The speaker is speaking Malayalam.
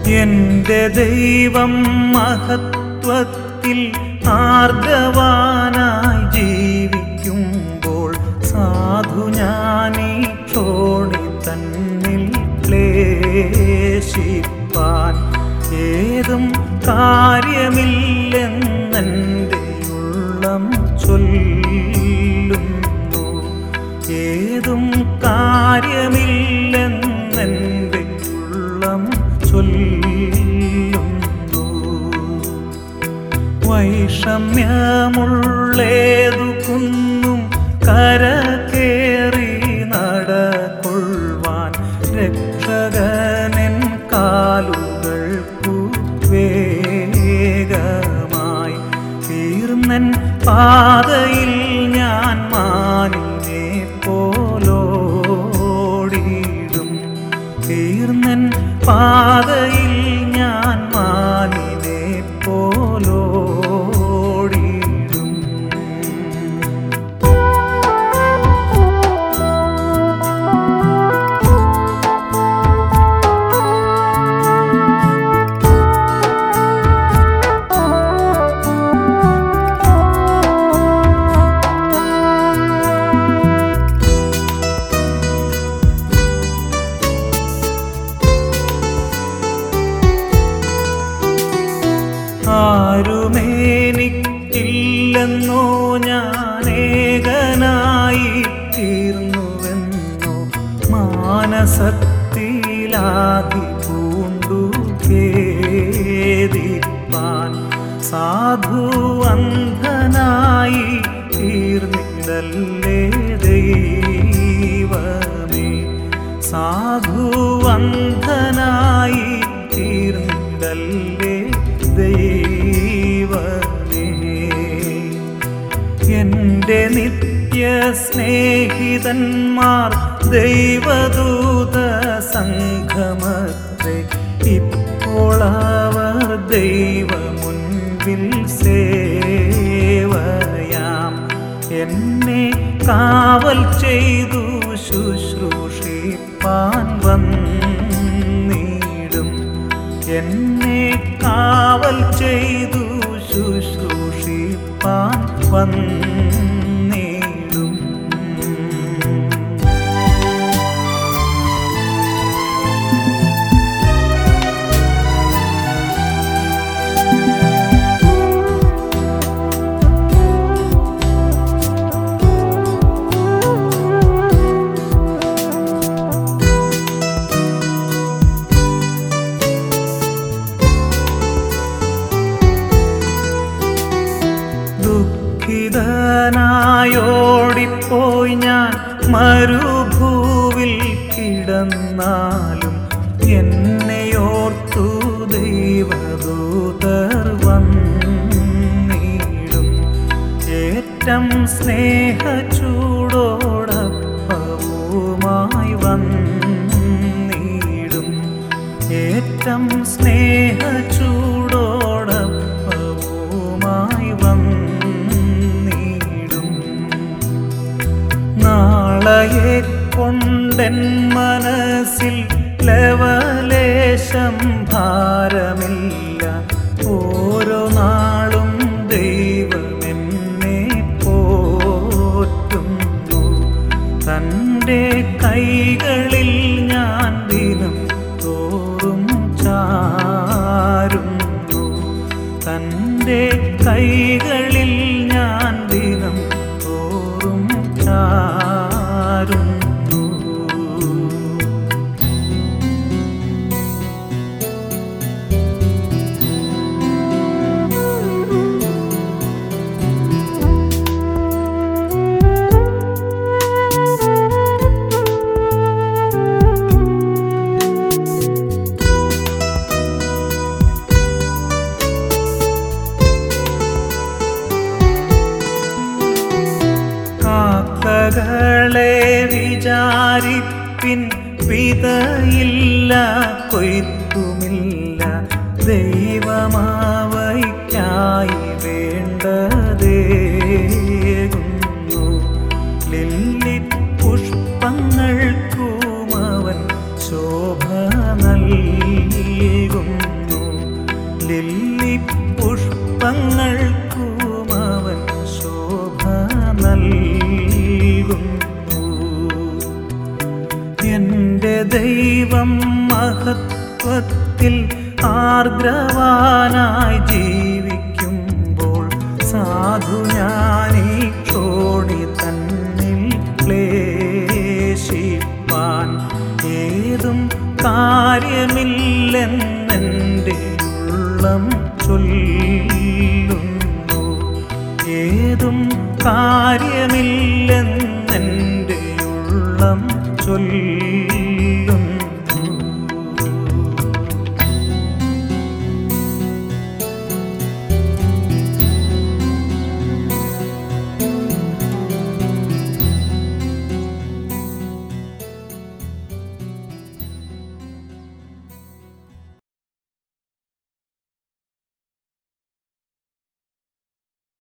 എന്റെ ദൈവം മഹത്വത്തിൽ ആർദ്രവാനായി ജീവിക്കുമ്പോൾ സാധു ഞാനീ ക്ഷോണി തന്നിൽ ക്ലേശിപ്പാൻ ഏതും കാര്യമില്ലെന്നെൻ്റെ ഉള്ളം ചൊല്ലുന്നു ഏതും കാര്യമില്ലെന്നെൻ്റെ ഉള്ളം ചൊല്ലുന്നു വൈഷമ്യമുള്ളേതു കുന്നും കരകേറി നടക്കൊള്ളുവാൻ രക്ഷകനൻ കാലുകൾക്കു വേഗമായി തീർന്നൻ പാതയിൽ ഞാൻ മാനിനെ പോലോടിയിടും തീർന്നൻ പാതയിൽ ഞാൻ മാനിനെ പോലോടിയിടും ആരുമേനിക്കില്ലെന്നോ ഞാൻ ഏകനായി തീർന്നുവെന്നോ മാനസത്തിലാതി പൂണ്ടു ഖേദിപ്പാൻ സാധു അന്ധനായി തീർന്നിടല്ലേ ദൈവമേ സാധു അന്ധനായി തീർന്നിടല്ലേ ദൈവമേ എന്റെ നിത്യ സ്നേഹിതന്മാർ ദൈവദൂത സംഘമത്രേ ഇപ്പോൾ അവർ ദൈവ മുൻപിൽ സേവയാം എന്നെ കാവൽ ചെയ്തു ശുശ്രൂഷിപ്പാൻ വന്നിടും എന്നെ കാവൽ ചെയ്തു ശുശ്രൂഷിപ്പാൻ വന്നിടും ദുഃഖിതനായോടിപ്പോയി ഞാൻ മരുഭൂവിൽ കിടന്നാലും എന്നെയോർത്തു ദൈവദൂതർ വന്നിടും ഏറ്റം സ്നേഹച്ചൂടോടപ്പവുമായി വന്നിടും ഏറ്റം സ്നേഹച്ചൂടോടപ്പവുമായി വന്നിടും നാളയെ കൊണ്ടെൻ മനസ്സിൽ ലവലേശം ഭാരമില്ല ഓരോ നാളും ദൈവമെന്നെ പോറ്റുന്നു തൻ്റെ കൈകളിൽ ഞാൻ ദിനം തോറും ചാരുന്നു തൻ്റെ കൈകളിൽ ഞാൻ ദിനം തോറും ചാരുന്നു കാക്കകളെ വിചാരിപ്പിൻ വിതയില്ല കൊയ്ത്തുമില്ല ദൈവമാവയ്ക്കായി വേണ്ടതേകുന്നു ലില്ലി പുഷ്പങ്ങൾക്കും അവൻ ശോഭ നൽകുന്നു ആർദ്രവാനായി ജീവിക്കുമ്പോൾ സാധു ഞാനീ ക്ഷോണി തന്നിൽ ക്ലേശിപ്പാൻ ഏതും കാര്യമില്ലെന്നെൻ്റെ ഉള്ളം ചൊല്ലുന്നു ഏതും കാര്യമില്ലെന്നെൻ്റെ ഉള്ളം ചൊല്ലുന്നു